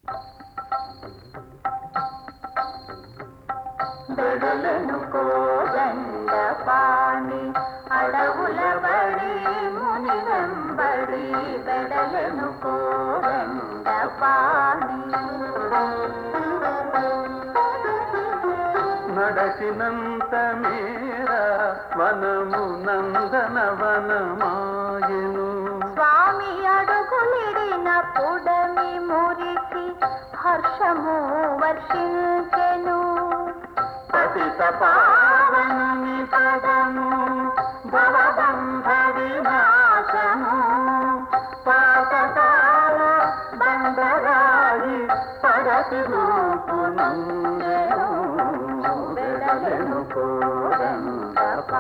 బెడలను కోదండ పాణి అడవుల బడి ముని వెంబడి బెడలను కోదండ పాణి నడచినంత మేర వనము నందన వనమాయను స్వామి అడుగులిడిన పుడమి మురిసి హర్షము వర్షించెను పతిత పావనుని పదము భవబంధ వినాశము పాతకాల బండరాయి పడతి రూపునందెను వెడలెను కోరంద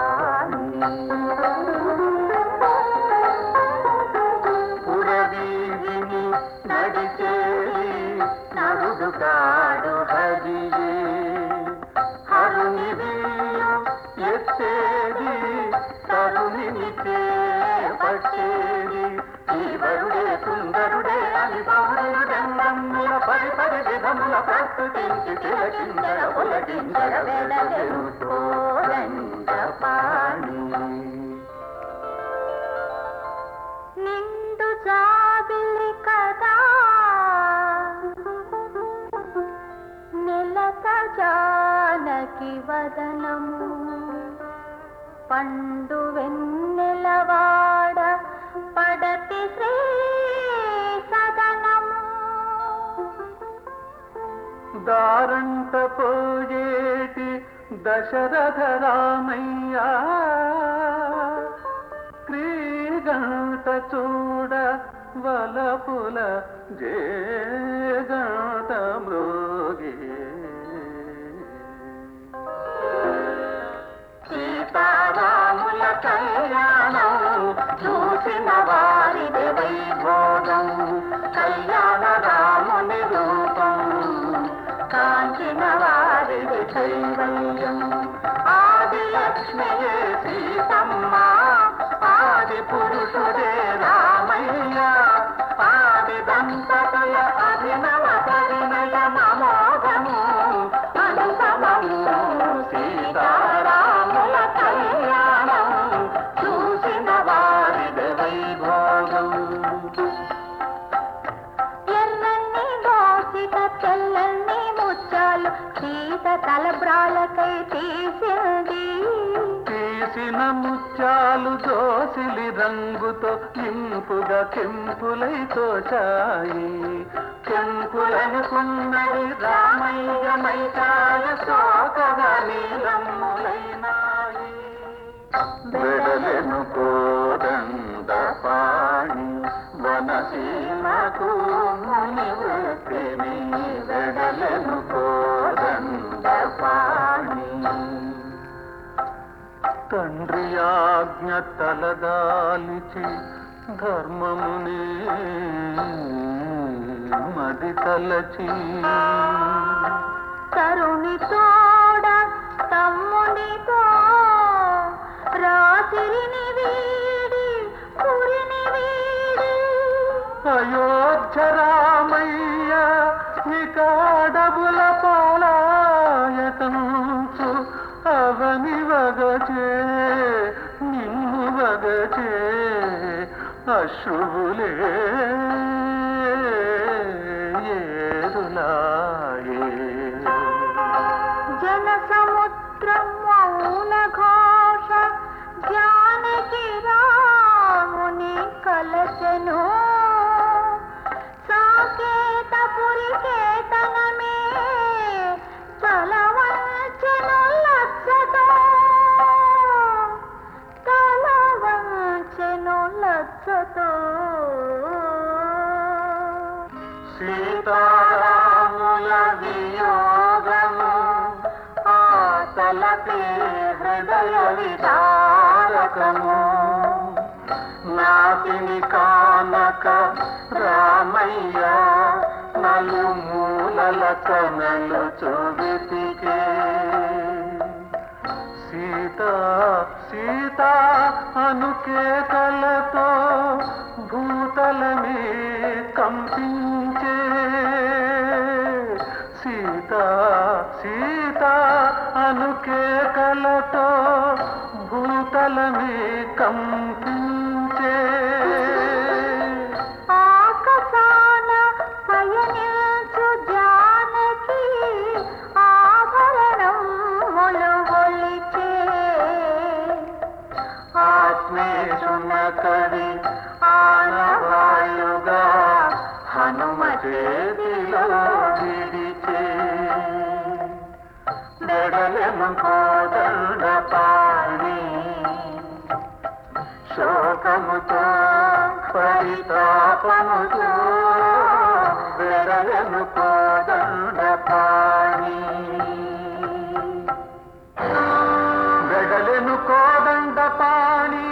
పురవీధిని నడిచేది నరుడు కాడు హరియే హరుని వీయు ఎత్తేది తరుణిని పట్టేది ఈవరుడే సుందరుడే అని పౌరుడు రంగముల పరి పరి విధముల ప్రస్తుతించి తిలకిందర ఒలగిందర వెడలెను కోరంద పాణి నిండు జాబిలి కదా నెలత జానకి వదనము పండు వెన్నెలవాడ పడతి శ్రీ సదనము దారంట పోయేటి దశరథ రామయ్య క్రీగంట చూడ వలపుల జేగంట మృగే సీతారాముల కళ్యాణం చూసిన వారిది వైభోగం కళ్యాణ రాముని రూపం కాంచిన వారిది కైవల్యం ఆది లక్ష్మియే సీతమ్మ ఆది పురుషుడే రామయ్య ఆది దంపతుల అభినవ పరిణయ మమోగము అనుపమము సీతారాముల కళ్యాణం చూసిన వారిది వైభోగం ఎర్రన్ని దోసిట తెల్లని ముచ్చాలు సీత తలబ్రాలకై తీసింది తీసిన ముత్యాలు దోసిలి రంగుతో ఇంపుగా కెంపులై తోచాయి కెంపులనుకున్నది రామయ్య మైకాయ సోకగా నీలమ్ములైనాయి వెడలెను కోదండ పాణి వనసీమకు ముని వృత్తిని వెడలెను కోదండ పాణి తండ్రి ఆజ్ఞ తలదాలిచి ధర్మముని మది తలచి తరుణి తోడ తమ్మునితో రాత్రిని వీడి పురిని వీడి అయోధ్య రామయ్య ఇక అడవుల పాలాయతంచు అవని వగచే నిన్ను వగచే అశుభులే ఏరులాయే జన సముద్రం మౌన ఘోష జానకి రాముని కలచను సాకేతపురి కేతనమే తలవంచెను లచ్చతో తలవంచెను లచ్చతో సీతారాముల వియోగము ఆతలపి హృదయ విదారకము నాటిని కానక రామయ్య నలుమూలల కనలు చూవితికే సీత సీత అనుకేతలతో భూతలమే కంపించే సీత సీత అనుకేకలతో భూతలమే కంపించే ఆకాశాన పయనించు జానకి ఆభరణం మొలుగొలిచే ఆత్మేశున కవి ఆనవాయుగా హనుమ చేతిలో విడిచే బెడలెను కోదండ పాణి శోకముతో పరితాపముతో బెడలెను కోదండ పాణి వెడలెను కోదండ పాణి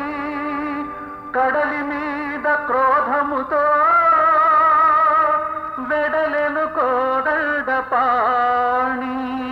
కడలి మీద క్రోధముతో వెడలెను కోదండ పాణి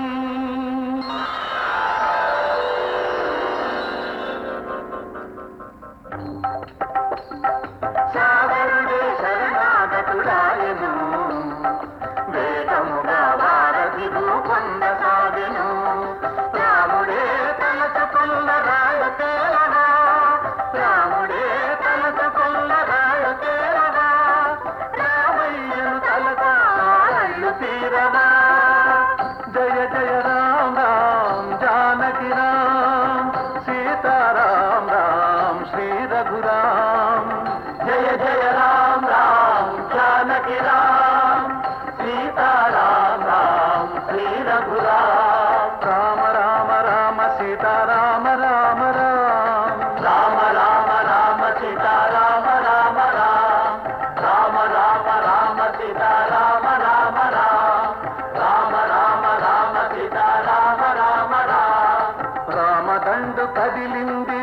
సాగరుడే శరణాగతుడాయను వేదముగా వారధి పొందసాగెను రాముడే తలచుకున్న రాయ తేలవా రాముడే తలచుకున్న రాయ తేలవా రామయ్యను తలక రాళ్ళు తీరవా జయ జయ రామ రామ్ జానకి రామ్ సీతారాం రామ్ శ్రీ రఘురామ్ జయ జయ రామ్ రామ్ జానకి రామ్ సీతారాం రామ్ శ్రీ రఘురామ్ రామ రామ రామ సీతారామ రామ రామ్ రామ రామ రామ సీతారామ రామ రామ్ రామ రామ రామ సీతారామ రామ రామ్ రామ రామ రామ సీతారామ రామ రామ్ రామదండు కదిలింది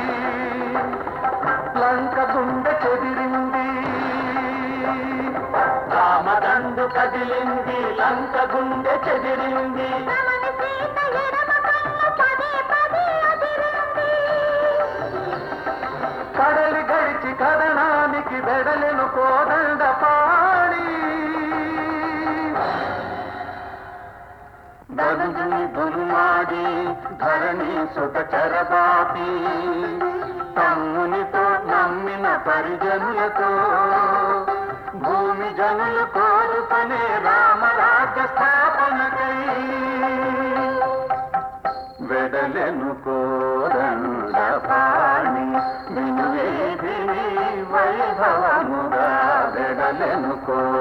లంక గుండె చెదిరింది రామదండు కదిలింది లంక గుండె చెదిరింది రమణి సీత ఎడమ కన్ను పదే పదే అదిరింది కడలి గడిచి కదనానికి వెడలెను కోదండ పాడి బదుని దుర్మాడి ధరణి సుత చరబాపి తమ్మునితో నమ్మిన పరిజనులతో భూమి జనులు కోరుకునే రామరాజ్య స్థాపనకై వెడలెను కోదండ పాణి వినువేదిని వైభవముగా వెడలెను కో